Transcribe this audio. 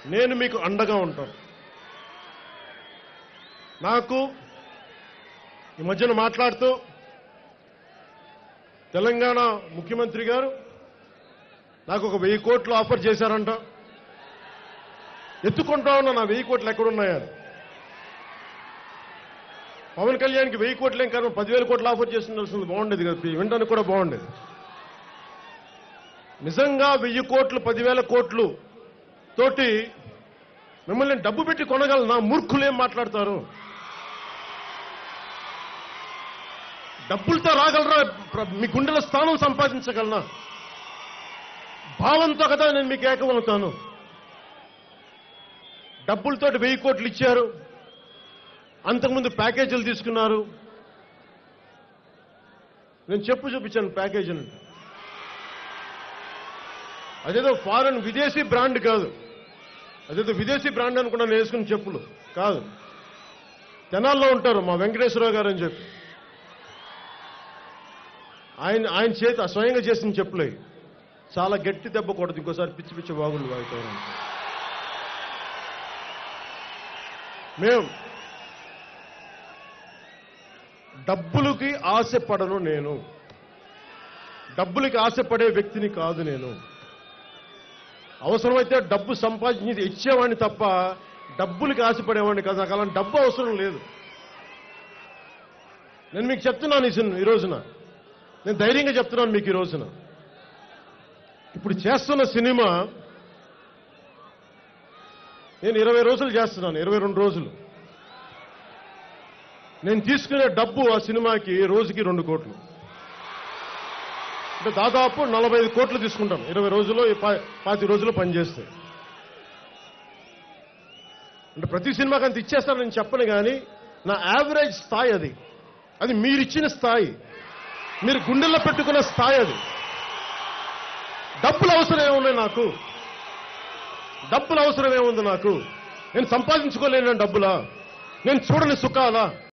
నేను మీకు అండగా ఉంటాను నాకు ఈ మధ్యన మాట్లాడుతూ తెలంగాణ ముఖ్యమంత్రి గారు నాకు ఒక వెయ్యి కోట్లు ఆఫర్ చేశారంట ఎత్తుకుంటా ఉన్నా నా వెయ్యి కోట్లు ఎక్కడున్నాయని పవన్ కళ్యాణ్కి వెయ్యి కోట్లు ఏం కాదు పదివేల కోట్లు ఆఫర్ చేస్తుండాల్సింది బాగుండేది కదా వినడానికి కూడా బాగుండేది నిజంగా వెయ్యి కోట్లు పదివేల కోట్లు తోటి మిమ్మల్ని డబ్బు పెట్టి కొనగలనా మూర్ఖులు ఏం మాట్లాడతారు డబ్బులతో రాగలరా ప్ర- మీ గుండెల స్థానం సంపాదించగలనా భావంతో కదా నేను మీకు ఏకమవుతాను డబ్బులతోటి వెయ్యి కోట్లు ఇచ్చారు అంతకుముందు ప్యాకేజీలు తీసుకున్నారు నేను చెప్పు చూపించాను ప్యాకేజీని అదేదో ఫారెన్ విదేశీ బ్రాండ్ కాదు అదేదో విదేశీ బ్రాండ్ అనుకున్నా నేను వేసుకున్న చెప్పులు కాదు తెనాల్లో ఉంటారు మా వెంకటేశ్వరరావు గారు అని చెప్పి ఆయన ఆయన చేత స్వయంగా చేసిన చెప్పులే చాలా గట్టి దెబ్బ కొడదు ఇంకోసారి పిచ్చి పిచ్చి బాగుండు వాగుతారు మేము డబ్బులకి ఆశపడను నేను డబ్బులకి ఆశపడే వ్యక్తిని కాదు నేను అవసరమైతే డబ్బు సంపాదించి ఇచ్చేవాడిని తప్ప డబ్బులకి ఆశపడేవాడిని కాదు నాకు అలాంటి డబ్బు అవసరం లేదు నేను మీకు చెప్తున్నాను ఈ సిన్- ఈ రోజున నేను ధైర్యంగా చెప్తున్నాను మీకు ఈ రోజున ఇప్పుడు చేస్తున్న సినిమా నేను ఇరవై రోజులు చేస్తున్నాను ఇరవై రెండు రోజులు నేను తీసుకునే డబ్బు ఆ సినిమాకి రోజుకి రెండు కోట్లు అంటే దాదాపు నలభై ఐదు కోట్లు తీసుకుంటాం ఇరవై రోజుల్లో ఈ పా- పాతి రోజులు పనిచేస్తే అంటే ప్రతి సినిమాకి అంత ఇచ్చేస్తాను నేను చెప్పను కానీ నా యావరేజ్ స్థాయి అది అది మీరిచ్చిన స్థాయి మీరు గుండెల్లో పెట్టుకున్న స్థాయి అది డబ్బులు అవసరం ఏమున్నాయి నాకు డబ్బులు అవసరం ఏముంది నాకు నేను సంపాదించుకోలేను డబ్బులా నేను చూడని సుఖాలా